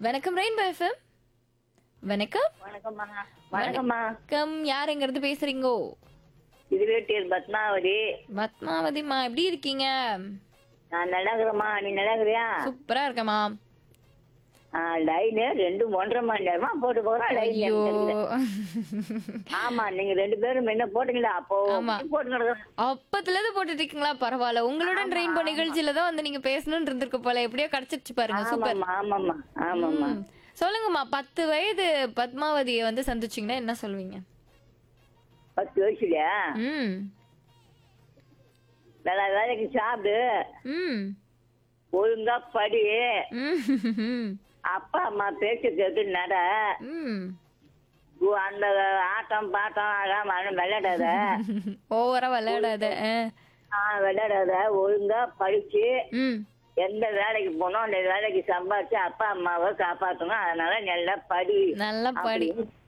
வணக்கம் rainbow FM வணக்கம் வணக்கம்மா வணக்கம்மா வணக்கம் யார் எங்க இருந்து பேசுறீங்கோ இது வீட்டில் பத்மாவதி பத்மாவதிமா எப்படி இருக்கீங்க நான் நடக்குறேம்மா நீ நடக்குறியா சூப்பரா இருக்கமா லைனு ரெண்டு ஒன்றரை மணி நேரமா போட்டு போறோம் ஐயோ லைன் ஆமா நீங்க ரெண்டு பேரும் என்ன போட்டீங்களா அப்போ ஆமா. போட்டு கிடக்குறோம் அப்பத்துல இருந்து போட்டுட்டு இருக்கீங்களா பரவாயில்ல உங்களுடன் ரெயின்போ நிகழ்ச்சியில தான் வந்து நீங்க பேசணும்னு இருந்திருக்கு போல எப்படியோ கிடைச்சிருச்சு பாருங்க சூப்பர் ஆமாம்மா ஆமாம்மா ஆமாம்மா ம். சொல்லுங்கம்மா பத்து வயது பத்மாவதியை வந்து சந்திச்சீங்கன்னா என்ன சொல்வீங்க பத்து வயசுலயா ம் நல்லா வேலைக்கு சாப்பிடு ம் ஒழுங்கா படி ம் அப்பா அம்மா பேச்சு கேட்டு நட ம் உ- அந்த ஆட்டம் பாட்டம் அதான் மனம் விளையாடாத ஓவரா விளையாடாத ஆ. ஆ, விளையாடாத ஒழுங்கா படிச்சு ம் எந்த வேலைக்கு போனோம் அந்த வேலைக்கு சம்பாதிச்சு அப்பா அம்மாவை காப்பாற்றணும் அதனால நல்லா படி நல்லா படி அப்படின்னு